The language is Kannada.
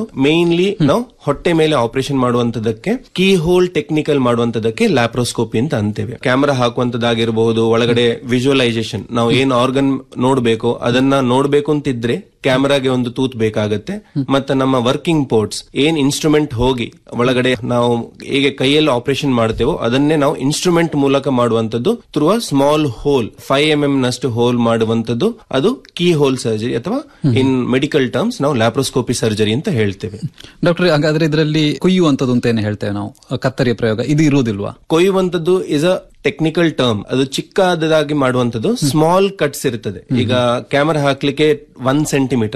ಮೇನ್ಲಿ ನಾವು ಹೊಟ್ಟೆ ಮೇಲೆ ಆಪರೇಷನ್ ಮಾಡುವಂತದಕ್ಕೆ ಕೀ ಹೋಲ್ ಟೆಕ್ನಿಕಲ್ ಮಾಡುವಂತದಕ್ಕೆ ಲ್ಯಾಪ್ರೋಸ್ಕೋಪಿ ಅಂತ ಅಂತೇವೆ ಕ್ಯಾಮೆರಾ ಹಾಕುವಂತದ್ದಾಗಿರಬಹುದು ಒಳಗಡೆ ವಿಜುವಲೈಸೇಷನ್ ನಾವು ಏನ್ ಆರ್ಗನ್ ನೋಡ್ಬೇಕು ಅದನ್ನ ನೋಡ್ಬೇಕು ಅಂತಿದ್ರೆ ಕ್ಯಾಮೆರಾಗೆ ಒಂದು ತೂತ್ ಬೇಕಾಗತ್ತೆ ಮತ್ತೆ ನಮ್ಮ ವರ್ಕಿಂಗ್ ಪೋರ್ಟ್ಸ್ ಏನ್ ಇನ್ಸ್ಟ್ರೂಮೆಂಟ್ ಹೋಗಿ ಒಳಗಡೆ ನಾವು ಹೇಗೆ ಕೈಯಲ್ಲಿ ಆಪರೇಷನ್ ಮಾಡ್ತೇವೋ ಅದನ್ನೇ ನಾವು ಇನ್ಸ್ಟ್ರೂಮೆಂಟ್ ಮೂಲಕ ಮಾಡುವಂತದ್ದು through a small hole five M M ನಷ್ಟು ಹೋಲ್ ಮಾಡುವಂತದ್ದು ಅದು ಕೀ ಹೋಲ್ ಸರ್ಜರಿ ಅಥವಾ ಇನ್ ಮೆಡಿಕಲ್ ಟರ್ಮ್ಸ್ ನಾವು ಲ್ಯಾಪ್ರೋಸ್ಕೋಪಿ ಸರ್ಜರಿ ಅಂತ ಹೇಳ್ತೇವೆ ಡಾಕ್ಟರ್ ಹಾಗಾದ್ರೆ ಇದರಲ್ಲಿ ಕೊಯ್ಯುವಂತದ್ದು ಅಂತ ಏನು ಹೇಳ್ತೇವೆ ನಾವು ಕತ್ತರಿಯ ಪ್ರಯೋಗ ಇದು ಇರುವುದಿಲ್ವಾ ಕೊಯ್ಯುವಂತದ್ದು ಇಸ್ ಅ ಟೆಕ್ನಿಕಲ್ ಟರ್ಮ್ ಅದು ಚಿಕ್ಕದಾಗಿ ಮಾಡುವಂತದ್ದು ಸ್ಮಾಲ್ ಕಟ್ಸ್ ಇರ್ತದೆ ಈಗ ಕ್ಯಾಮರಾ ಹಾಕ್ಲಿಕ್ಕೆ ಒನ್ ಸೆಂಟಿಮೀಟರ್